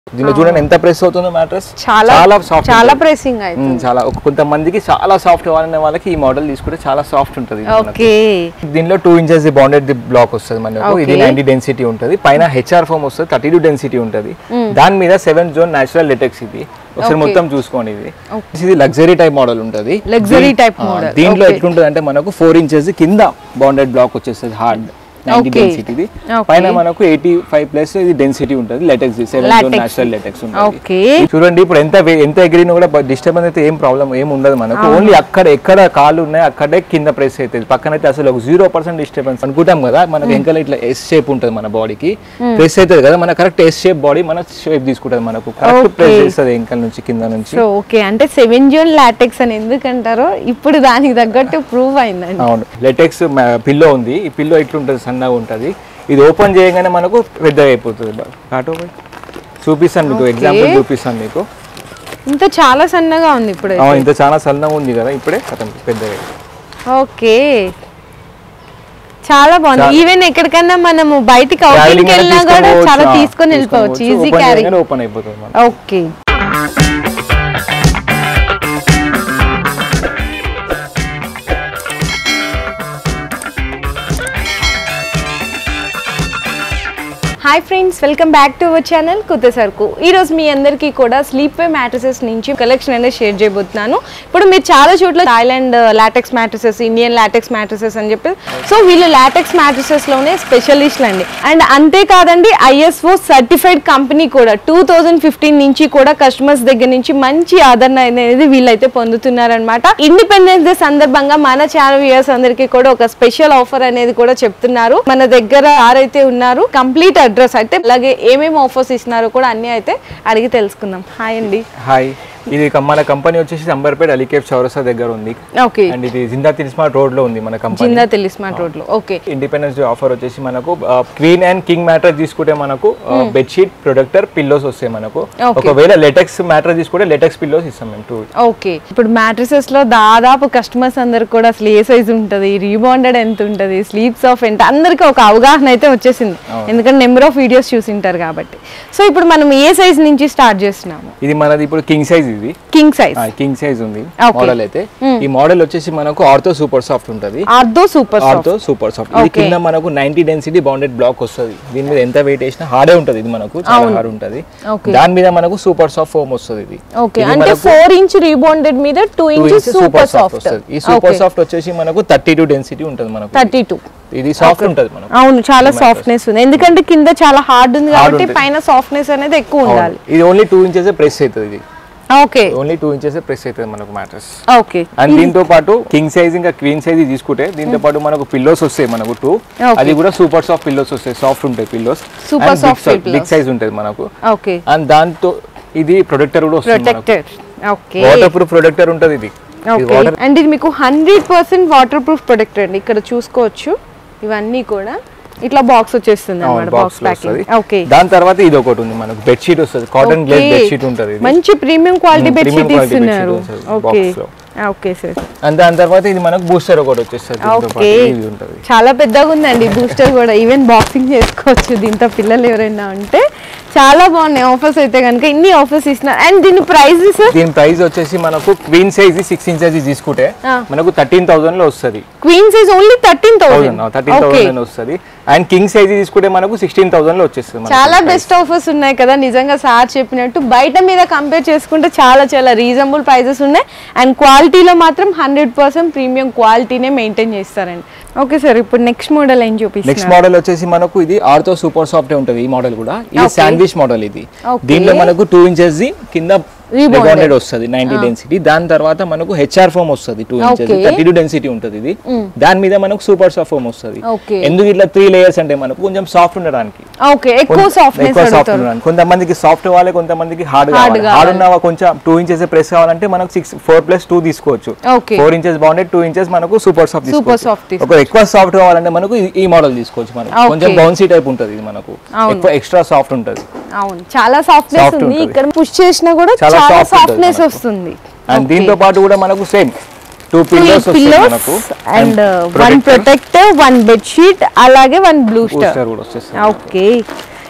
దీనిలో చూడండి ఎంత ప్రెస్ అవుతుందో మ్యాట్రస్ చాలా చాలా సాఫ్ట్ చాలా ప్రెసింగ్ అయితే చాలా ఒక- కొంతమందికి చాలా సాఫ్ట్ కావాలనే వాళ్ళకి ఈ మోడల్ తీసుకుంటే చాలా సాఫ్ట్ ఉంటుంది ఇది మనకు. ఓకే దీనిలో టూ ఇంచెస్ బాండెడ్ బ్లాక్ వస్తుంది మనకు ఇది Okay. నైన్టీ డెన్సిటీ ఉంటుంది పైన హెచ్ఆర్ ఫోమ్ వస్తుంది థర్టీ టూ డెన్సిటీ ఉంటుంది దాని మీద సెవెన్ జోన్ నేచురల్ లెటెక్స్ ఇది ఒకసారి Okay. మొత్తం చూసుకోండి ఇది ఇది లగ్జరీ టైప్ మోడల్ ఉంటుంది Luxury దీ- type ఆ, model. దీంట్లో Okay. ఎట్లుంటుంది అంటే మనకు ఫోర్ ఇంచెస్ కింద బాండెడ్ బ్లాక్ వచ్చేస్తుంది హార్డ్ నైన్టీ Okay. డెన్సిటీ ఇది Okay. పైన మనకు ఎయిటీ ఫైవ్ ప్లస్ ఇది డెన్సిటీ ఉంటుంది latex seven zone Latex. Natural latex ఉంటుంది ఓకే చూడండి ఇప్పుడు ఎంత వే- ఎంత ఎగిరినా కూడా డిస్టర్బెన్స్ అయితే ఏం ప్రాబ్లం ఏం ఉండదు మనకు ఓన్లీ అక్కడ ఎక్కడ కాళ్ళు ఉన్నాయి అక్కడే కింద ప్రెస్ అవుతుంది పక్కన అయితే అసలు ఒక జీరో పర్సెంట్ డిస్టర్బెన్స్ అనుకుంటాం కదా మనకి వెనకాల ఇట్లా ఎస్ షేప్ ఉంటుంది మన బాడీకి ప్రెస్ అవుతుంది కదా మన కరెక్ట్ ఎస్ షేప్ బాడీ మన షేప్ తీసుకుంటుంది మనకు కరెక్ట్ Okay. ప్రెస్ చేస్తుంది వెనకాల నుంచి కింద నుంచి సో ఓకే అంటే సెవెన్ జోన్ లాటెక్స్ అని ఎందుకంటారో ఇప్పుడు దానికి తగ్గట్టు ప్రూవ్ అయిందండి అవును లెటెక్స్ పిల్లో ఉంది ఈ పిల్లో ఇట్లుంటుంది సన్నగా ఉంటుంది ఇది ఓపెన్ చేయగానే మనకు పెద్దగా అయిపోతుంది కాటో పోయి. చూపిస్తాను మీకు Okay. ఎగ్జాంపుల్ చూపిస్తాను మీకు ఇంత చాలా సన్నగా ఉంది ఇప్పుడు అవును, ఇంత చాలా సన్నగా ఉంది కదా ఇప్పుడే కథం పెద్దగా అయింది. ఓకే చాలా బాగుంది చా- ఈవెన్ ఎక్కడికన్నా మనము బయటికి Travelling అవుటింగ్ అయినా వెళ్ళినా కూడా తీసుకోపోవచ్చు, చాలా ఆ, తీసుకొని వెళ్ళిపోవచ్చు తీసుకోపోవచ్చు. ఈజీ Open క్యారీ చేయగానే ఓపెన్ అయిపోతుంది మనకు. Okay hi friends welcome back to our channel కొత్త సరుకు ఈ రోజు మీ అందరికీ కూడా స్లీప్ వే మ్యాట్రసెస్ నుంచి కలెక్షన్ అనేది షేర్ చేయబోతున్నాను ఇప్పుడు మీరు చాలా చోట్ల Thailand latex mattresses Indian latex mattresses అని చెప్పి సో వీళ్ళు లాటెక్స్ మ్యాట్రసెస్ లోనే స్పెషలిస్ట్లు అండి అండ్ అంతేకాదండి ఐఎస్ఓ సర్టిఫైడ్ కంపెనీ కూడా టూ థౌజండ్ ఫిఫ్టీన్ నుంచి కూడా కస్టమర్స్ దగ్గర నుంచి మంచి ఆదరణ అనేది వీళ్ళైతే పొందుతున్నారనమాట ఇండిపెండెన్స్ డే సందర్భంగా మన ఛానల్ వ్యూయర్స్ అందరికీ కూడా ఒక స్పెషల్ ఆఫర్ అనేది కూడా చెప్తున్నారు మన దగ్గర యారైతే ఉన్నారు కంప్లీట్ అడ్రస్ అయితే అలాగే ఏమేమి ఆఫర్స్ ఇస్తున్నారో కూడా అన్ని అయితే అడిగి తెలుసుకుందాం హాయ్ అండి హాయ్ ఇది కం- మన కంపెనీ వచ్చేసి అంబర్పేట అలీకేఫ్ చౌరసా దగ్గర ఉంది ఓకే అండ్ ఇది జిందా తిన్స్మార్ట్ రోడ్ లో ఉంది మన కంపెనీ జిందా తెలిస్మార్ట్ రోడ్ లో ఓకే ఇండిపెండెన్స్ డే ఆఫర్ వచ్చేసి మనకు క్వీన్ అండ్ కింగ్ మ్యాటర్ తీసుకుంటే మనకు బెడ్షీట్ ప్రొడక్టర్ పిల్లోస్ వస్తాయి మనకు Okay. ఒకవేళ లెటెక్స్ మ్యాటర్ తీసుకుంటే లెటెక్స్ పిల్లోస్ ఇస్తాం మేము టూ ఓకే ఇప్పుడు మ్యాట్రసెస్ లో దాదాపు కస్టమర్స్ అందరు కూడా అసలు ఏ సైజ్ ఉంటుంది రీబాండెడ్ ఎంత ఉంటుంది స్లీప్స్ ఆఫ్ ఎంత అందరికీ ఒక అవగాహన అయితే వచ్చేసింది ఎందుకంటే నెంబర్ ఆఫ్ వీడియోస్ చూసింటారు కాబట్టి సో ఇప్పుడు మనం ఏ సైజ్ నుంచి స్టార్ట్ చేస్తున్నాము ఇది మనది ఇప్పుడు కింగ్ సైజ్ ఇది కింగ్ సైజ్ కింగ్ సైజ్ ఉంది Okay. మోడల్ అయితే ఈ మోడల్ వచ్చేసి మనకు ఆర్థో సూపర్ సాఫ్ట్ ఉంటుంది ortho super ortho super soft ఇది Okay. కింద మనకు నైన్టీ డెన్సిటీ బౌండెడ్ బ్లాక్ వస్తుంది దీని మీద ఎంత వెయిట్ వేసినా హార్డే ఉంటుంది ఇది మనకు చాలా హార్డ్ ఉంటుంది Okay. దాని మీద మనకు సూపర్ సాఫ్ట్ ఫోమ్ వస్తుంది ఇది ఓకే ఇది అంటే మనకు ఫోర్ ఇంచ్ రీబాండెడ్ మీద two two inch inches super soft వస్తది. ఈ సూపర్ సాఫ్ట్ వచ్చేసి మనకు థర్టీ టూ డెన్సిటీ ఉంటుంది మనకు థర్టీ టూ ఇది సాఫ్ట్ ఉంటుంది మనకు అవును చాలా సాఫ్ట్నెస్ ఉంది ఎందుకంటే కింద చాలా హార్డ్ ఉంది Hard కాబట్టి ఉంటుంది. పైన సాఫ్ట్నెస్ అనేది ఎక్కువ ఉండాలి అవును. ఇది ఓన్లీ టూ ఇంచెస్ ప్రెస్ అవుతుంది ఇది okay only two inches press అవుతుంది మనకు మ్యాట్రస్ ఓకే అండ్ దీంతో పాటు కింగ్ సైజ్ ఇంకా క్వీన్ సైజ్ తీసుకుంటే దీంతో పాటు మనకు పిల్లోస్ వస్తాయి మనకు టూ Okay. అది కూడా సూపర్ సాఫ్ట్ పిల్లోస్ వస్తాయి సాఫ్ట్ ఉంటాయి pillows Super soft pillows. Big size ఉంటుంది మనకు ఓకే అండ్ దాంతో ఇది ప్రొటెక్టర్ కూడా వస్తుంది మనకు protected okay waterproof protector ఉంటుంది ఇది ఇది ఓకే వాటర్ అండ్ ఇది మీకు hundred percent waterproof protector అండి ఇక్కడ చూసుకోవచ్చు ఇవన్నీ కూడా ఇట్లా బాక్స్ వచ్చేస్తుంది అనమాట బాక్స్ బాక్స్ ప్యాకింగ్ ఓకే దాని తర్వాత ఇది ఒకటి ఉంది మనకు బెడ్షీట్ వస్తుంది కాటన్ గ్లేజ్ బెడ్షీట్ ఉంటుంది ఇది మంచి premium quality Mm, bedsheet premium quality ఇస్తున్నారు bedsheet ఉంటుంది ఓకే box లో. ఓకే సార్ అండ్ దాని తర్వాత ఇది మనకు బూస్టర్ ఒకటి వచ్చేస్తుంది దీంతో పాటు ఓకే ఇది ఉంటుంది చాలా పెద్దగా ఉందండి బూస్టర్ కూడా ఈవెన్ బాక్సింగ్ చేసుకోవచ్చు దీంతో పిల్లలు ఎవరైనా ఉంటే చాలా బాగున్నాయి ఆఫర్స్ అయితే కనుక ఇన్ని ఆఫర్స్ ఇస్తున్నారు అండ్ దీని ప్రైస్ సార్ దీని ప్రైస్ వచ్చేసి మనకు క్వీన్ సైజ్ సిక్స్ ఇంచెస్ తీసుకుంటే ఆ. మనకు థర్టీన్ థౌసండ్ లో వస్తుంది queen size only thirteen thousand thirteen thousand వస్తుంది అండ్ కింగ్ సైజ్ తీసుకుంటే మనకు సిక్స్టీన్ థౌసండ్ లో వచ్చేస్తుంది మనకు చాలా price. బెస్ట్ ఆఫర్స్ ఉన్నాయి కదా నిజంగా సార్ చెప్పినట్టు బయట మీద కంపేర్ చేసుకుంటే చాలా చాలా రీజనబుల్ ప్రైజెస్ ఉన్నాయి అండ్ క్వాలిటీలో మాత్రం హండ్రెడ్ పర్సెంట్ ప్రీమియం క్వాలిటీనే మెయింటైన్ చేస్తారండి ఓకే సార్ ఇప్పుడు నెక్స్ట్ మోడల్ ఏం నెక్స్ట్ చూపిస్తున్నారు మోడల్ వచ్చేసి మనకు ఇది ఆర్థో సూపర్ సాఫ్ట్ ఉంటుంది ఈ మోడల్ కూడా ఇది Okay. శాండ్విచ్ మోడల్ ఇది Okay. దీంట్లో మనకు టూ ఇంచెస్ కింద Rebonded. రిబాండెడ్ వస్తుంది నైన్టీ డెన్సిటీ దాని తర్వాత మనకు హెచ్ఆర్ ఫోమ్ వస్తుంది two inches Okay. Thirty two density ఉంటుంది ఇది దాని మీద మనకు సూపర్ సాఫ్ట్ ఫోమ్ వస్తుంది Okay. ఎందుకు ఇట్లా త్రీ లేయర్స్ అంటే మనకు కొంచెం సాఫ్ట్ ఉండడానికి ఓకే ఎక్కువ సాఫ్ట్నెస్ ఎక్కువ సాఫ్ట్ అడుగుతారు ఉండడానికి కొంతమందికి సాఫ్ట్ కావాలి కొంతమందికి హార్డ్ Hard కావాలి కావాలి. హార్డ్ ఉన్న కొంచెం టూ ఇంచెస్ ప్రెస్ కావాలంటే మనకు సిక్స్ ఫోర్ ప్లస్ టూ తీసుకోవచ్చు Okay. ఫోర్ ఇంచెస్ బాగుండే టూ ఇంచెస్ మనకు సూపర్ సాఫ్ట్ Super తీసుకోవచ్చు soft తీసుకోవచ్చు. ఒక ఎక్కువ సాఫ్ట్ కావాలంటే మనకు ఈ- ఈ మోడల్ తీసుకోవచ్చు మనకు Okay. కొంచెం బౌన్సీ టైప్ ఉంటుంది ఇది మనకు అవును. ఎక్కువ ఎక్స్ట్రా సాఫ్ట్ ఉంటుంది అవును చాలా సాఫ్ట్నెస్ Soft ఉంది ఉంటుంది. ఇక్కడ పుష్ చేసినా కూడా చాలా చాలా soft ఉంటుంది సాఫ్ట్నెస్ మనకు. వస్తుంది అండ్ దీంతో పాటు కూడా మనకు సేమ్ టూ పిల్లోస్ వస్తాయి పిల్లోస్ మనకు and one protector one bedsheet అలాగే వన్ బ్లూ స్టార్ బూస్టర్ కూడా వచ్చేస్తుంది ఓకే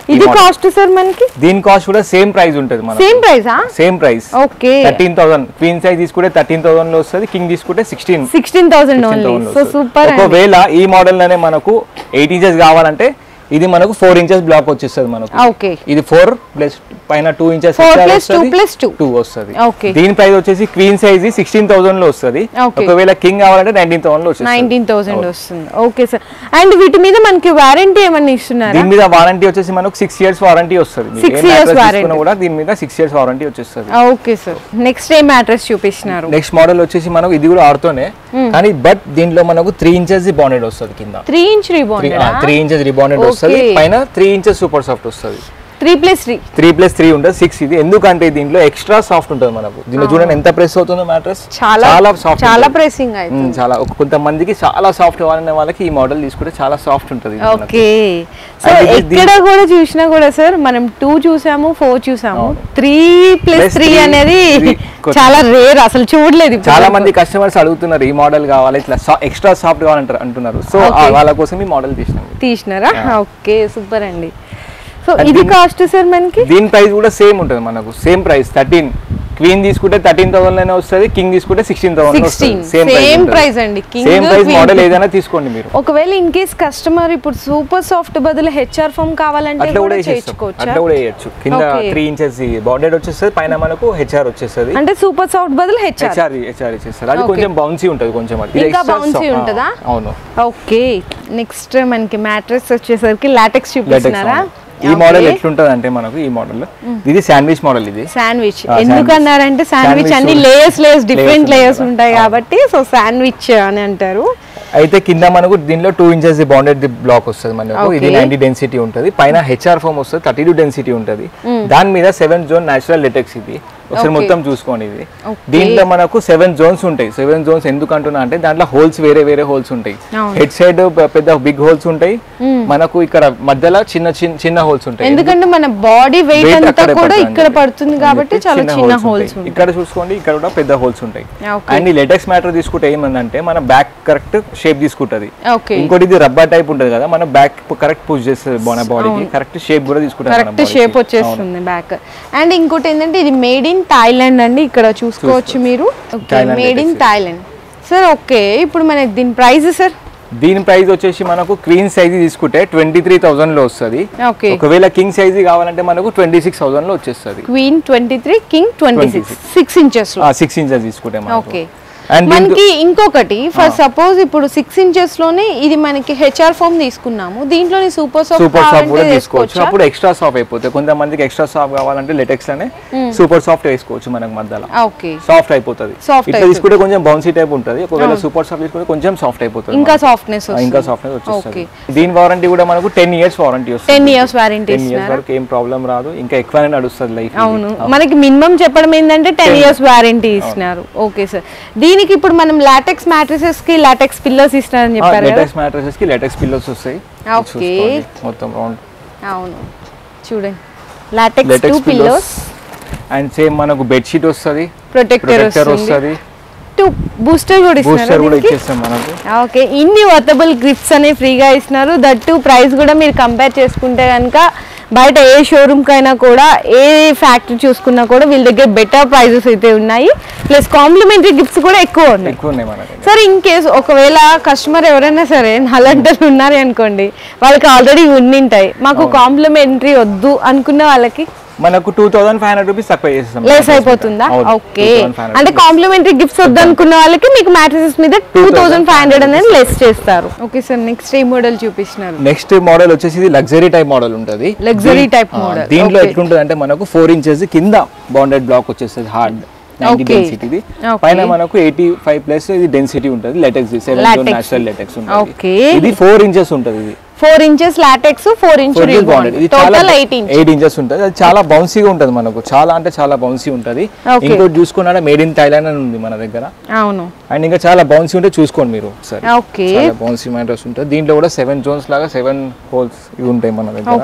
ఇది కాస్ట్ సార్ మనకి దీని కాస్ట్ కూడా సేమ్ ప్రైస్ ఉంటుంది మన సేమ్ ప్రైసా same price okay thirteen thousand queen size తీసుకుంటే థర్టీన్ థౌసండ్ లో వస్తుంది కింగ్ తీసుకుంటే sixteen sixteen thousand only so super ఒకవేళ ఈ మోడల్ లోనే మనకు ఎయిట్ ఇంచెస్ కావాలంటే ఇది మనకు ఫోర్ ఇంచెస్ బ్లాక్ వచ్చేస్తుంది మనకు ఓకే ఇది ఫోర్ ప్లస్ పైన two inches Four plus two plus two. Two వస్తుంది Okay. దీని ప్రైస్ వచ్చేసి క్వీన్ సైజ్ సిక్స్టీన్ థౌసండ్ లో వస్తుంది Okay. ఒకవేళ కింగ్ కావాలంటే నైన్టీన్ థౌసండ్ లో వచ్చేస్తుంది నైన్టీన్ థౌసండ్ వస్తుంది ఓకే సార్ అండ్ వీటి మీద మనకి వారంటీ ఏమన్నా ఇస్తున్నారా దీని మీద వారంటీ వచ్చేసి మనకు సిక్స్ ఇయర్స్ వారంటీ వస్తుంది మీరు Six ఏ years mattress warranty. తీసుకున్నా కూడా దీని మీద సిక్స్ ఇయర్స్ వారంటీ వచ్చేస్తుంది ఓకే సార్ నెక్స్ట్ ఏం అడ్రస్ చూపిస్తున్నారు నెక్స్ట్ మోడల్ వచ్చేసి మనకు ఇది కూడా ఆడుతోనే కానీ బట్ దీంట్లో మనకు త్రీ ఇంచెస్ బాండెడ్ వస్తుంది కింద three inch rebond three inches rebonded వస్తుంది Okay. పైన త్రీ ఇంచెస్ సూపర్ సాఫ్ట్ వస్తుంది three plus three three plus three ఉంటుంది సిక్స్ ఇది ఎందుకంటే దీంట్లో ఎక్స్ట్రా సాఫ్ట్ ఉంటుంది మనకు దీనిలో చూడండి ఎంత ప్రెస్ అవుతుందో మ్యాట్రస్ చాలా చాలా సాఫ్ట్ చాలా ప్రెసింగ్ అయితే చాలా ఒక కొంతమందికి చాలా సాఫ్ట్ కావాలనే వాళ్ళకి ఈ మోడల్ తీసుకుంటే చాలా సాఫ్ట్ ఉంటుంది ఇది మనకు. ఓకే సో And ఇది ఎక్కడ కూడా చూసినా కూడా సార్ మనం టూ చూసాము ఫోర్ చూసాము three plus Plus three three, అనేది three కొత్త. చాలా రేర్ అసలు చూడలేదు ఇప్పుడు చాలా వరకు. మంది కస్టమర్స్ అడుగుతున్నారు ఈ మోడల్ కావాలి ఇట్లా ఎక్స్ట్రా సాఫ్ట్ కావాలంటారు అంటున్నారు సో వాళ్ళ కోసం ఈ మోడల్ తీసినాం తీసినారా ఓకే సూపర్ అండి సో And ఇది దీని- కాస్ట్ సార్ మనకి దీని ప్రైస్ కూడా సేమ్ ఉంటుంది మనకు సేమ్ ప్రైస్ థర్టీన్ క్వీన్ తీసుకుంటే థర్టీన్ థౌసండ్ లోనే వస్తుంది కింగ్ తీసుకుంటే sixteen thousand sixteen same same price అండి king, same price queen. Model ఏదైనా తీసుకోండి మీరు ఒకవేళ ఇన్ కేస్ కస్టమర్ ఇప్పుడు సూపర్ సాఫ్ట్ బదులు హెచ్ఆర్ ఫామ్ కావాలంటే అట్లా కూడా కూడా వేసేస్తాం చేయించుకోవచ్చా అట్లా కూడా వేయచ్చు కింద Okay. త్రీ ఇంచెస్ బాండెడ్ వచ్చేస్తుంది పైన మనకు హెచ్ఆర్ వచ్చేస్తుంది అంటే సూపర్ సాఫ్ట్ బదులు హెచ్ఆర్ హెచ్ఆర్ హెచ్ఆర్ ఇచ్చేస్తారు అది Okay. కొంచెం బౌన్సీ ఉంటుంది కొంచెం అది ఇది ఇంకా extra bouncy soft. ఆ, ఉంటుందా? అవును ఓకే నెక్స్ట్ మనకి మ్యాట్రెస్ వచ్చేసరికి లాటెక్స్ Latex చూపిస్తున్నారా అవును. ఈ మోడల్ ఎట్లుంటది అంటే మనకు ఈ మోడల్ ఇది శాండ్విచ్ మోడల్ ఇది శాండ్విచ్ ఆ, ఎందుకు sandwich. అన్నారంటే శాండ్విచ్ Sandwich అన్ని కూడా- లేయర్స్ లేయర్స్ డిఫరెంట్ ఉంటాయి లేయర్స్ కదా. ఉంటాయి అవును. కాబట్టి సో శాండ్విచ్ అని అంటారు అయితే కింద మనకు దీనిలో టూ ఇంచెస్ బాండెడ్ బ్లాక్ వస్తుంది మనకు ఇది Okay. నైన్టీ డెన్సిటీ ఉంటుంది పైన హెచ్ఆర్ ఫోమ్ వస్తుంది థర్టీ టూ డెన్సిటీ ఉంటుంది దాని మీద సెవెన్ జోన్ నేచురల్ లెటెక్స్ ఇది ఒకసారి Okay. మొత్తం చూసుకోండి ఇది Okay. దీంట్లో మనకు సెవెన్ జోన్స్ ఉంటాయి సెవెన్ జోన్స్ ఎందుకు అంటున్నా అంటే దాంట్లో హోల్స్ వేరే వేరే హోల్స్ ఉంటాయి అవును. హెడ్ సైడ్ పెద్ద బిగ్ హోల్స్ ఉంటాయి మనకు ఇక్కడ మధ్యలో చిన్న చిన్న చిన్న హోల్స్ ఉంటాయి ఎందుకంటే మన బాడీ వెయిట్ Weight అంతా అక్కడే కూడా పడుతుంది ఇక్కడ అని పడుతుంది చెప్పి. కాబట్టి అందుకే చాలా చిన్న holes హోల్స్ ఉంటాయి. ఇక్కడ చూసుకోండి ఇక్కడ కూడా పెద్ద హోల్స్ ఉంటాయి Okay. అండ్ ఈ లెటెక్స్ మ్యాటర్ తీసుకుంటే ఏమందంటే మన బ్యాక్ కరెక్ట్ షేప్ తీసుకుంటది ఓకే ఇంకోటి ఇది రబ్బర్ టైప్ ఉంటుంది కదా మనం బ్యాక్ కరెక్ట్ పుష్ చేస్తుంది మన బాడీకి కరెక్ట్ షేప్ కూడా తీసుకుంటాం కరెక్ట్ షేప్ వచ్చేస్తుంది బ్యాక్ అండ్ ఇంకోటి ఏంటంటే ఇది మేడ్ ఇన్ థాయిలాండ్ అండి ఇక్కడ చూసుకోవచ్చు మీరు okay Thailand made in latex. Thailand sir okay ఇప్పుడు మనకి దీని ప్రైస్ సార్ దీని ప్రైస్ వచ్చేసి మనకు క్వీన్ సైజ్ తీసుకుంటే ట్వంటీ త్రీ థౌసండ్ లో వస్తుంది ఓకే ఒకవేళ కింగ్ సైజ్ కావాలంటే మనకు ట్వంటీ సిక్స్ థౌసండ్ లో వచ్చేస్తుంది queen twenty three king twenty six six inches లో సిక్స్ ఇంచెస్ తీసుకుంటే మనకు ఓకే అండ్ మనకి ఇంకొకటి ఫర్ సపోజ్ ఇప్పుడు సిక్స్ ఇంచెస్ లోనే ఇది మనకి హెచ్ఆర్ ఫామ్ తీసుకున్నాము దీంట్లోని సూపర్ సాఫ్ట్ సూపర్ సాఫ్ట్ కూడా కావాలంటే తీసుకోవచ్చు తీసుకోవచ్చా అప్పుడు ఎక్స్ట్రా సాఫ్ట్ అయిపోతాయి కొంతమందికి ఎక్స్ట్రా సాఫ్ట్ కావాలంటే లెటెక్స్ అనే సూపర్ సాఫ్ట్ వేసుకోవచ్చు మనకు మధ్యలో ఓకే సాఫ్ట్ అయిపోతుంది Soft ఇట్లా అయిపోతుంది. తీసుకుంటే కొంచెం బౌన్సీ టైప్ ఉంటుంది ఒకవేళ సూపర్ సాఫ్ట్ తీసుకుంటే కొంచెం సాఫ్ట్ అయిపోతుంది ఇంకా మనకు. సాఫ్ట్నెస్ ఆ, ఇంకా సాఫ్ట్నెస్ వచ్చేస్తుంది దీని వారంటీ కూడా మనకు టెన్ ఇయర్స్ వారంటీ వస్తుంది ten years warranty ten years ఇస్తున్నారు వరకు ఏం ప్రాబ్లం రాదు ఇంకా ఎక్కువనే నడుస్తుంది లైఫ్ అవును మనకి మినిమం చెప్పడం ఏంటంటే టెన్ ఇయర్స్ వారంటీ ఇస్తున్నారు ఓకే సార్ దీనికి ఇప్పుడు మనం లాటెక్స్ మ్యాట్రిసెస్ కి లాటెక్స్ పిల్లర్స్ ఇస్తున్నారని చెప్పారు కదా లేటెక్స్ మ్యాట్రసెస్ కి లేటెక్స్ పిల్లోస్ వస్తాయి Okay. చూసుకోండి. మొత్తం రౌండ్ అవును చూడండి latex two latex pillows pillows and same మనకు బెడ్షీట్ వస్తుంది ప్రొటెక్టర్ ప్రొటెక్టర్ వస్తుంది వస్తుంది టూ బూస్టర్ కూడా బూస్టర్ ఇస్తున్నారు కూడా దీనికి? ఇచ్చేస్తాం మనకు ఓకే ఇన్ని వర్తబుల్ గిఫ్ట్స్ అనేవి ఫ్రీగా ఇస్తున్నారు దట్ టు ప్రైస్ కూడా మీరు కంపేర్ చేసుకుంటే కనుక బయట ఏ షోరూమ్ కైనా కూడా ఏ ఫ్యాక్టరీ చూసుకున్నా కూడా వీళ్ళ దగ్గర బెటర్ ప్రైజెస్ అయితే ఉన్నాయి ప్లస్ కాంప్లిమెంటరీ గిఫ్ట్స్ కూడా ఎక్కువ ఉన్నాయి ఎక్కువ ఉన్నాయి మనకి సార్ ఇన్ కేస్ ఒకవేళ కస్టమర్ ఎవరైనా సరే నలంటలు ఉన్నారు అనుకోండి వాళ్ళకి ఆల్రెడీ ఉండింటాయి మాకు కాంప్లిమెంటరీ వద్దు అనుకున్న వాళ్ళకి మనకు two thousand five hundred rupees తక్కువ చేస్తాం లెస్ అయిపోతుందా ఓకే అంటే కాంప్లిమెంటరీ గిఫ్ట్స్ వద్దనుకున్న వాళ్ళకి మీకు మ్యాట్రసెస్ మీద టూ థౌసండ్ ఫైవ్ హండ్రెడ్ అనేది లెస్ చేస్తారు ఓకే సార్ నెక్స్ట్ ఏ మోడల్ చూపిస్తున్నారు నెక్స్ట్ మోడల్ వచ్చేసి ఇది లగ్జరీ టైప్ మోడల్ ఉంటుంది Luxury దీ- type ఆ, model. దీంట్లో Okay. ఎట్లుంటుంది అంటే మనకు ఫోర్ ఇంచెస్ కింద బాండెడ్ బ్లాక్ వచ్చేస్తుంది hard ninety Okay. Density Okay. పైన మనకు ఎయిటీ ఫైవ్ ప్లస్ ఇది డెన్సిటీ ఉంటుంది latex seven Latex. Natural latex Okay. ఉంటుంది ఇది ఫోర్ ఇంచెస్ ఉంటుంది ఇది four inches latex four inch Four inches bonded. ఇది చాలా total eight inch eight inches ఉంటుంది అది చాలా బౌన్సీగా ఉంటుంది మనకు చాలా అంటే చాలా బౌన్సీ ఉంటుంది Okay. ఇంకోటి చూసుకున్నారా మేడ్ ఇన్ థైలాండ్ అని ఉంది మన దగ్గర అవును అండ్ ఇంకా చాలా బౌన్సీ ఉంటే చూసుకోండి మీరు ఒకసారి ఓకే చాలా బౌన్సీ మ్యాటర్స్ ఉంటుంది దీంట్లో కూడా సెవెన్ జోన్స్ లాగా సెవెన్ హోల్స్ ఇవి ఉంటాయి మన దగ్గర ఓకే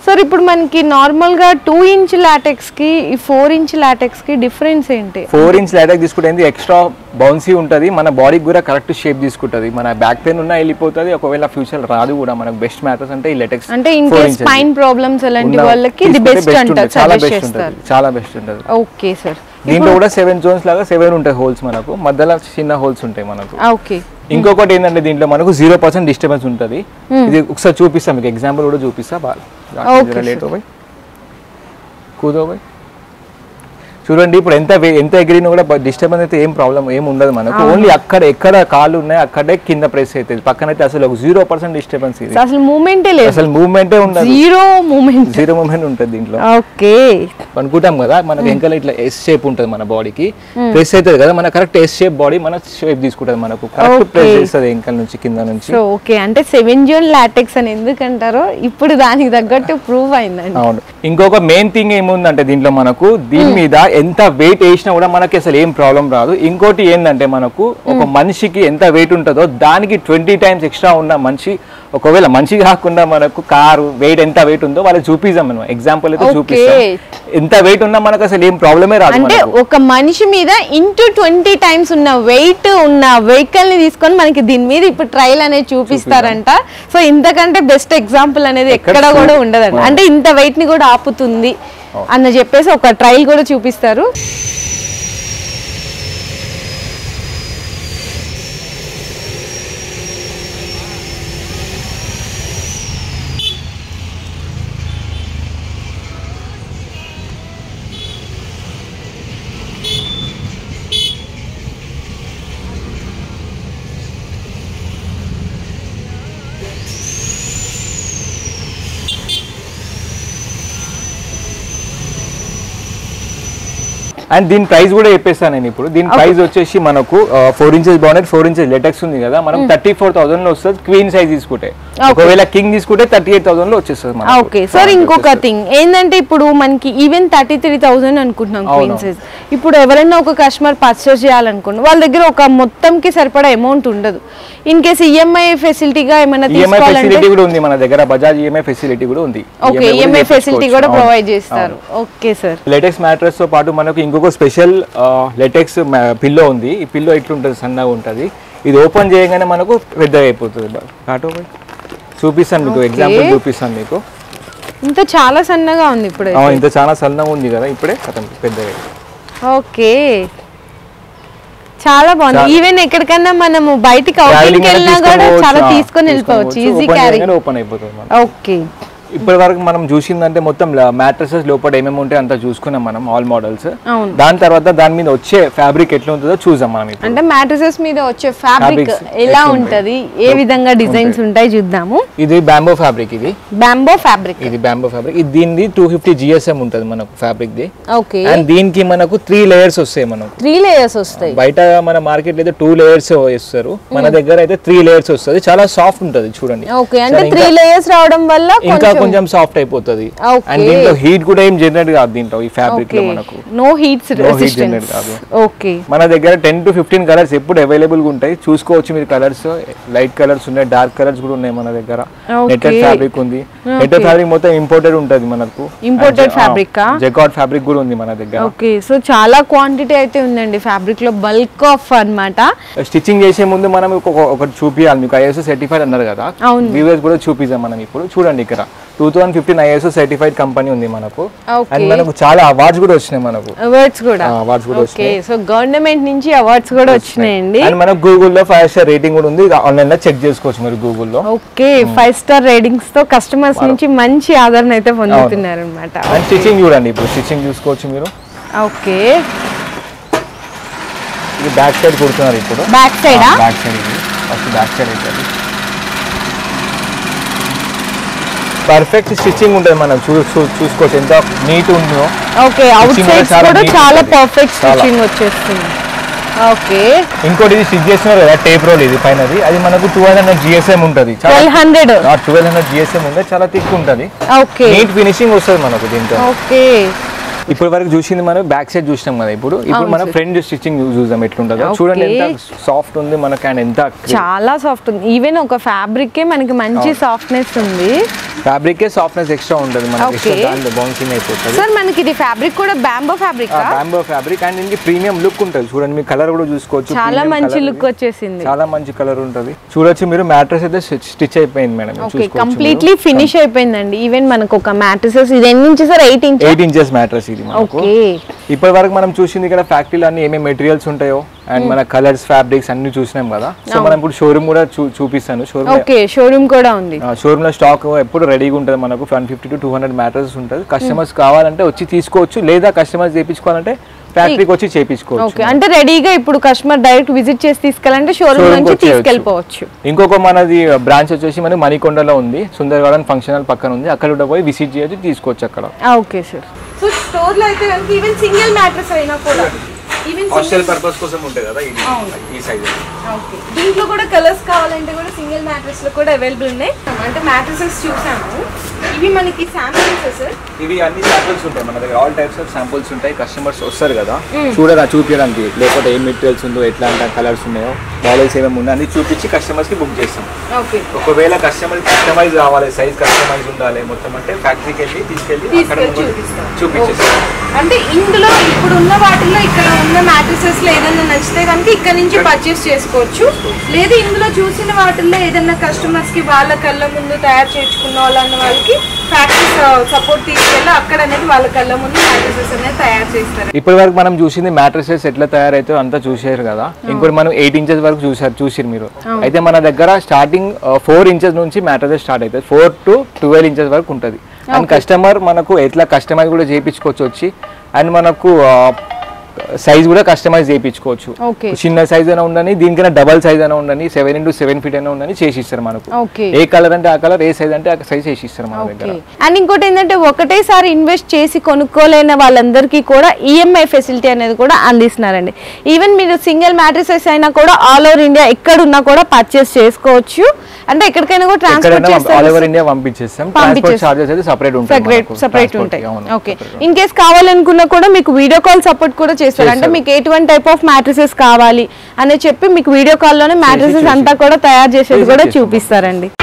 సార్ ఇప్పుడు మనకి నార్మల్ గా టూ ఇంచ్ లాటెక్స్ కి ఈ ఫోర్ ఇంచ్ లాటెక్స్ కి డిఫరెన్స్ ఏంటి ఫోర్ ఇంచ్ లాటెక్స్ తీసుకుంటే ఎక్స్ట్రా బౌన్సీ ఉంటుంది మన బాడీకి కూడా కరెక్ట్ షేప్ తీసుకుంటుంది మన బ్యాక్ పెయిన్ ఉన్నా వెళ్ళిపోతుంది ఒకవేళ ఫ్యూచర్ రాదు కూడా మనకు బెస్ట్ మ్యాటర్స్ అంటే ఈ లెటెక్స్ అంటే ఇన్ కేస్ స్పైన్ ప్రాబ్లమ్స్ అలాంటి వాళ్ళకి ఇది బెస్ట్ అంటారు చాలా సజెస్ట్ బెస్ట్ చేస్తారు ఉంటుంది చాలా బెస్ట్ ఉంటుంది ఓకే సార్ దీంట్లో కూడా సెవెన్ జోన్స్ లాగా సెవెన్ ఉంటాయి హోల్స్ మనకు మధ్యలో చిన్న హోల్స్ ఉంటాయి మనకు ఓకే ఇంకొకటి ఏంటంటే దీంట్లో మనకు జీరో పర్సెంట్ డిస్టర్బెన్స్ ఉంటుంది ఇది ఒకసారి చూపిస్తాం మీకు ఎగ్జాంపుల్ కూడా చూపిస్తా Okay, బాగా లేట్ పోయి కూదో పోయి చూడండి ఇప్పుడు ఎంత వే- ఎంత ఎగిరినా కూడా డిస్టర్బెన్స్ అయితే ఏం ప్రాబ్లం ఏం ఉండదు మనకు ఓన్లీ అక్కడ ఎక్కడ కాళ్ళు ఉన్నాయి అక్కడే కింద ప్రెస్ అవుతుంది పక్కన అయితే అసలు ఒక జీరో పర్సెంట్ డిస్టర్బెన్స్ ఇది అసలు మూమెంటే లేదు అసలు మూవ్మెంటే ఉండదు జీరో మూమెంట్ జీరో మూమెంట్ ఉంటుంది దీంట్లో ఓకే అనుకుంటాం కదా మనకి వెనకాల ఇట్లా ఎస్ షేప్ ఉంటుంది మన బాడీకి ప్రెస్ అవుతుంది కదా మన కరెక్ట్ ఎస్ షేప్ బాడీ మన షేప్ తీసుకుంటుంది మనకు కరెక్ట్ ప్రెస్ చేస్తుంది వెనకాల నుంచి కింద నుంచి సో ఓకే అంటే సెవెన్ జోన్ లాటెక్స్ అని ఎందుకంటారో ఇప్పుడు దానికి తగ్గట్టు ప్రూవ్ అయిందండి అవును ఇంకొక మెయిన్ థింగ్ ఏముందంటే దీంట్లో మనకు దీని మీద ఎంత వెయిట్ వేసినా కూడా మనకి అసలు ఏం ప్రాబ్లం రాదు ఇంకోటి ఏంటంటే మనకు ఒక మనిషికి ఎంత వెయిట్ ఉంటుందో దానికి ట్వంటీ టైమ్స్ ఎక్స్ట్రా ఉన్న మనిషి ఒకవేళ మనిషి కాకుండా మనకు కారు వెయిట్ ఎంత వెయిట్ ఉందో వాళ్ళకి చూపిస్తాం మనం ఎగ్జాంపుల్ అయితే Okay. చూపిస్తాం ఎంత వెయిట్ ఉన్నా మనకు అసలు ఏం ప్రాబ్లమే రాదు అంటే మనకు. ఒక మనిషి మీద ఇంటూ ట్వంటీ టైమ్స్ ఉన్న వెయిట్ ఉన్న వెహికల్ ని తీసుకొని మనకి దీని మీద ఇప్పుడు ట్రయల్ అనేది చూపిస్తారంట సో ఇంతకంటే బెస్ట్ ఎగ్జాంపుల్ అనేది ఎక్కడ ఎక్కడ కూడా చూ- ఉండదండి అంటే ఇంత వెయిట్ ని కూడా ఆపుతుంది అన్న చెప్పేసి ఒక ట్రయల్ కూడా చూపిస్తారు అండ్ దీని ప్రైస్ కూడా చెప్పేస్తాను నేను ఇప్పుడు దీని ప్రైస్ వచ్చేసి మనకు ఫోర్ ఇంచెస్ బాగుంది ఫోర్ ఇంచెస్ లెటెక్స్ ఉంది కదా మనం థర్టీ ఫోర్ థౌసండ్ లో వస్తుంది క్వీన్ సైజ్ తీసుకుంటే ఒకవేళ కింగ్ తీసుకుంటే థర్టీ ఎయిట్ థౌసండ్ లో వచ్చేస్తుంది మనకు. ఓకే సార్ ఇంకొక థింగ్ ఏంటంటే ఇప్పుడు మనకి ఈవెన్ థర్టీ త్రీ థౌసండ్ అనుకుంటున్నాం క్వీన్ సైజ్ ఇప్పుడు ఎవరైనా ఒక కస్టమర్ పర్చేస్ చేయాలనుకోండి వాళ్ళ దగ్గర ఒక మొత్తంకి సరిపడా అమౌంట్ ఉండదు ఇన్ కేస్ ఈఎంఐ ఫెసిలిటీగా ఏమైనా ఈఎంఐ తీసుకోవాలంటే ఫెసిలిటీ కూడా ఉంది మన దగ్గర బజాజ్ ఈఎంఐ ఫెసిలిటీ కూడా ఉంది ఓకే ఈఎంఐ ఫెసిలిటీ కూడా ప్రొవైడ్ చేస్తారు ఓకే సార్ లేటెక్స్ మ్యాట్రెస్ తో పాటు మనకు ఇంకొక స్పెషల్ లెటెక్స్ పిల్లో ఉంది ఈ పిల్లో ఇట్లుంటుంది సన్నగా ఉంటుంది ఇది ఓపెన్ చేయగానే మనకు పెద్దగా అయిపోతుంది బాగా. కాటో పోయి. చూపిస్తాను మీకు ఎగ్జాంపుల్ చూపిస్తాను మీకు ఇంత చాలా సన్నగా ఉంది ఇప్పుడు ఆ, ఇంత చాలా సన్నగా ఉంది కదా ఇప్పుడే కథం పెద్దగా ఓకే చాలా బాగుంది ఈవెన్ ఎక్కడికన్నా మనము బయటికి అవుటింగ్ వెళ్ళినా కూడా చాలా తీసుకొని వెళ్ళిపోవచ్చు ఈజీ క్యారీ ఓపెన్ అయిపోతుంది మనం ఓకే ఇప్పటి వరకు మనం చూసిందంటే మొత్తం మ్యాట్రసెస్ లోపల ఏమేమి ఉంటాయి అంతా చూసుకున్నాం మనం ఆల్ మోడల్స్ అవును దాని తర్వాత దాని మీద వచ్చే ఫ్యాబ్రిక్ ఎట్లా ఉంటుందో చూసాం మనం ఇప్పుడు అంటే మ్యాట్రసెస్ మీద వచ్చే ఫ్యాబ్రిక్ Fabrics ఎలా ఎట్లుంటాయి? ఉంటది ఏ విధంగా డిజైన్స్ ఉంటాయి చూద్దాము ఇది బ్యాంబో ఫ్యాబ్రిక్ ఇది బ్యాంబో ఫ్యాబ్రిక్ ఇది బ్యాంబో ఫ్యాబ్రిక్ ఇది దీనిది టూ ఫిఫ్టీ జిఎస్ఎం ఉంటుంది మనకు ఫ్యాబ్రిక్ ది ఓకే అండ్ దీనికి మనకు త్రీ లేయర్స్ వస్తాయి మనకు త్రీ లేయర్స్ వస్తాయి బయట మన మార్కెట్ అయితే టూ లేయర్స్ వేస్తారు మన దగ్గర అయితే త్రీ లేయర్స్ వస్తుంది చాలా సాఫ్ట్ ఉంటుంది చూడండి ఓకే అంటే చాలా త్రీ ఇంకా- లేయర్స్ రావడం వల్ల ఇంకా కొంచెం కొంచెం సాఫ్ట్ అయిపోతుంది Okay. అండ్ దీంట్లో హీట్ కూడా ఏం జనరేట్ కాదు దీంట్లో ఈ ఫ్యాబ్రిక్ లో ఓకే మనకు no heats No heat generate resistance కాదు. ఓకే మన దగ్గర టెన్ టు ఫిఫ్టీన్ కలర్స్ ఎప్పుడు అవైలబుల్ గా ఉంటాయి చూసుకోవచ్చు మీరు కలర్స్ లైట్ కలర్స్ ఉన్నాయి డార్క్ కలర్స్ కూడా ఉన్నాయి మన దగ్గర Okay. నెట్టెడ్ ఫ్యాబ్రిక్ ఉంది నెట్టెడ్ ఫ్యాబ్రిక్ మొత్తం ఇంపోర్టెడ్ ఉంటుంది మనకు Imported fabric ఆ? జెకాట్ ఫ్యాబ్రిక్ కూడా ఉంది మన దగ్గర ఓకే సో చాలా క్వాంటిటీ అయితే ఉందండి ఫ్యాబ్రిక్ లో బల్క్ ఆఫ్ అన్నమాట స్టిచ్చింగ్ చేసే ముందు మనం ఒక- ఒకటి చూపించాలి మీకు ఐఎస్ఓ సర్టిఫైడ్ అన్నారు కదా అవును. వ్యూవర్స్ కూడా చూపిస్తాం మనం ఇప్పుడు చూడండి ఇక్కడ two thousand fifteen ISO certified company ఉంది మనకు ఓకే అండ్ మనకు చాలా అవార్డ్స్ కూడా వచ్చినాయి మనకు అవార్డ్స్ కూడా అవార్డ్స్ కూడా ఓకే సో గవర్నమెంట్ నుంచి అవార్డ్స్ కూడా వచ్చినాయండి అండ్ మనకు గూగుల్లో ఫైవ్ స్టార్ రేటింగ్ కూడా ఉంది ఆన్లైన్ లో చెక్ చేసుకోవచ్చు మీరు గూగుల్లో ఓకే ఫైవ్ స్టార్ రేటింగ్స్ తో కస్టమర్స్ నుంచి మంచి ఆదరణ అయితే పొందుతున్నారు అనమాట అండ్ స్టిచ్చింగ్ చూడండి ఇప్పుడు స్టిచ్చింగ్ చూసుకోవచ్చు మీరు ఓకే ఇది బ్యాక్ సైడ్ కుడుతున్నారు ఇప్పుడు బ్యాక్ సైడా బ్యాక్ సైడ్ ఇది ఫస్ట్ బ్యాక్ సైడ్ అవుతుంది పర్ఫెక్ట్ స్టిచ్చింగ్ ఉంటుంది మనం చూ చూ- చూసుకోవచ్చు ఎంత నీట్ ఉందో ఓకే అవుట్ Stitching కూడా సైడ్స్ చాలా కూడా neat చాలా ఉంటుంది. పర్ఫెక్ట్ చాలా. స్టిచ్చింగ్ వచ్చేస్తుంది ఓకే ఇంకోటి ఇది స్టిచ్ చేస్తున్నారు కదా టేప్ రోల్ ఇది పైనది అది మనకు టూ హండ్రెడ్ జిఎస్ఎం ఉంటుంది twelve hundred twelve hundred GSM ఉంది చాలా థిక్ ఉంటుంది ఓకే నీట్ ఫినిషింగ్ వస్తుంది మనకు దీంతో ఓకే ఇప్పటి వరకు చూసింది మనం బ్యాక్ సైడ్ చూసినాం కదా ఇప్పుడు ఇప్పుడు మనం ఫ్రంట్ స్టిచ్చింగ్ చూద్దాం ఎట్లుంటుందో చూడండి ఎంత సాఫ్ట్ ఉంది మనకి అండ్ ఎంత చాలా సాఫ్ట్ ఉంది ఈవెన్ ఒక ఫ్యాబ్రిక్ మనకి మంచి సాఫ్ట్నెస్ ఉంది ఫ్యాబ్రిక్ సాఫ్ట్నెస్ ఎక్స్ట్రా ఉంటుంది మనకి Okay. extra దాంట్లో బౌన్సింగ్ అయిపోతుంది సార్ మనకి ఇది ఫ్యాబ్రిక్ కూడా bamboo fabric bamboo fabric and దీనికి ప్రీమియం లుక్ ఉంటుంది చూడండి మీ కలర్ కూడా చూసుకోవచ్చు చాలా premium మంచి colour లుక్ ఇది. వచ్చేసింది చాలా మంచి కలర్ ఉంటుంది చూడొచ్చు మీరు మ్యాట్రెస్ అయితే స్టిచ్ అయిపోయింది మేడం ఓకే చూసుకోవచ్చు కంప్లీట్లీ ఫినిష్ అయిపోయిందండి ఈవెన్ మనకు ఒక మ్యాట్రసెస్ ఇది ఎన్ని inches sir eight inch eight inches mattress ఇది మనకు ఓకే ఇప్పటి వరకు మనం చూసింది ఇక్కడ ఫ్యాక్టరీలో అన్ని ఏమేమి మెటీరియల్స్ ఉంటాయో అండ్ మన కలర్స్ ఫ్యాబ్రిక్స్ అన్ని చూసినాం కదా సో మనం ఇప్పుడు షోరూమ్ కూడా చూ చూపిస్తాను షోరూమ్ ఓకే షోరూమ్ కూడా ఉంది షోరూమ్ లో స్టాక్ ఎప్పుడు రెడీగా ఉంటుంది మనకు one fifty to two hundred mattress ఉంటుంది కస్టమర్స్ కావాలంటే వచ్చి తీసుకోవచ్చు లేదా కస్టమర్స్ చేయించుకోవాలంటే ఫ్యాక్టరీకి వచ్చి చేయించుకోవచ్చు ఓకే అంటే రెడీగా ఇప్పుడు కస్టమర్ డైరెక్ట్ విజిట్ చేసి తీసుకెళ్ళాలంటే షోరూమ్ Showroom నుంచి వచ్చేయచ్చు. తీసుకెళ్ళిపోవచ్చు ఇంకొక మనది బ్రాంచ్ వచ్చేసి మనకి మణికొండలో ఉంది సుందర్ గార్డెన్ ఫంక్షన్ హాల్ పక్కన ఉంది అక్కడ కూడా పోయి విజిట్ చేయొచ్చు తీసుకోవచ్చు అక్కడ ఓకే సార్ సో స్టోర్ లో అయితే కనుక ఈవెన్ సింగిల్ మ్యాట్రస్ అయినా కూడా ఈవెన్ హాస్టల్ పర్పస్ కోసం ఉంటుంది కదా ఇది ఈ సైజ్ ఓకే దీంట్లో కూడా కలర్స్ కావాలంటే కూడా సింగిల్ మ్యాట్రస్ లో కూడా అవైలబుల్ ఉన్నాయి అంటే మ్యాట్రసెస్ చూసాము ఇవి మనకి శాంపిల్స్ సార్ ఇవి అన్ని శాంపుల్స్ ఉంటాయి మన దగ్గర ఆల్ టైప్స్ ఆఫ్ శాంపుల్స్ ఉంటాయి కస్టమర్స్ వస్తారు కదా చూడరా చూపించడానికి లేకపోతే ఏం మెటీరియల్స్ ఉందో ఎట్లాంటి కలర్స్ ఉన్నాయో మోడల్స్ ఏమేమి ఉన్నాయో అన్ని చూపించి కస్టమర్స్ కి బుక్ చేస్తాం ఓకే ఒకవేళ కస్టమర్ కస్టమైజ్ కావాలి సైజ్ కస్టమైజ్ ఉండాలి మొత్తం అంటే ఫ్యాక్టరీకి వెళ్ళి తీసుకెళ్ళి అక్కడ తీసుకెళ్ళి ముందు చూపిస్తాం. చూపించేస్తాం అంటే ఇందులో ఇప్పుడు ఉన్న వాటిలో ఇక్కడ ఉన్న మ్యాట్రసెస్ లో ఏదైనా నచ్చితే కనుక ఇక్కడ నుంచి పర్చేస్ చేసుకోవచ్చు లేదా ఇందులో చూసిన వాటిల్లో ఏదైనా కస్టమర్స్ కి వాళ్ళ కళ్ళ ముందు తయారు చేయించుకున్న వాళ్ళన్న వాళ్ళకి ఫ్యాక్టరీ సపోర్ట్ తీసుకెళ్ళి అక్కడ అనేది వాళ్ళ కళ్ళ ముందు మ్యాట్రసెస్ అనేది తయారు చేస్తారు ఇప్పటి వరకు మనం చూసింది మ్యాట్రసెస్ ఎట్లా తయారైతే అంతా చూసారు కదా ఇంకోటి మనం ఎయిట్ ఇంచెస్ వరకు చూసారు చూసిరు మీరు అయితే మన దగ్గర స్టార్టింగ్ ఫోర్ ఇంచెస్ నుంచి మ్యాట్రసెస్ స్టార్ట్ అవుతుంది ఫోర్ టు ట్వెల్వ్ ఇంచెస్ వరకు ఉంటుంది అండ్ కస్టమర్ మనకు ఎట్లా కస్టమైజ్ కూడా చేయించుకోవచ్చు వచ్చి అండ్ మనకు సైజ్ కూడా కస్టమైజ్ చేయించుకోవచ్చు ఓకే చిన్న సైజ్ అయినా ఉండని దీనికైనా డబల్ సైజ్ అయినా ఉండని సెవెన్ ఇంటూ సెవెన్ ఫీట్ అయినా ఉండని చేసి ఇస్తారు మనకు ఓకే ఏ కలర్ అంటే ఆ కలర్ ఏ సైజ్ అంటే ఆ సైజ్ చేసి ఇస్తారు మన దగ్గర ఓకే అండ్ ఇంకోటి ఏంటంటే ఒకటేసారి ఇన్వెస్ట్ చేసి కొనుక్కోలేని వాళ్ళందరికీ కూడా ఈఎంఐ ఫెసిలిటీ అనేది కూడా అందిస్తున్నారండి ఈవెన్ మీరు సింగిల్ మ్యాట్రిసెస్ అయినా కూడా ఆల్ ఓవర్ ఇండియా ఎక్కడున్నా కూడా పర్చేస్ చేసుకోవచ్చు అంటే ఎక్కడికైనా కూడా ట్రాన్స్పోర్ట్ ఎక్కడైనా ఆల్ చేస్తారు ఓవర్ ఇండియా పంపించేస్తాం ట్రాన్స్పోర్ట్ పంపించేస్తాం. చార్జెస్ అయితే సపరేట్ ఉంటాయి సెపరేట్ మనకు. సెపరేట్ Transport ఉంటాయి కి, అవును, ఓకే separate ఉంటాయి. ఇన్ కేస్ కావాలనుకున్నా కూడా మీకు వీడియో కాల్ సపోర్ట్ కూడా చేస్తారు అంటే చేస్తారు. మీకు ఎటువంటి టైప్ ఆఫ్ మ్యాట్రిసెస్ కావాలి అని చెప్పి మీకు వీడియో కాల్లోనే మ్యాట్రిసెస్ చేసి- అంతా కూడా తయారు చేసేది చేసి కూడా చేస్తాం. చూపిస్తారండి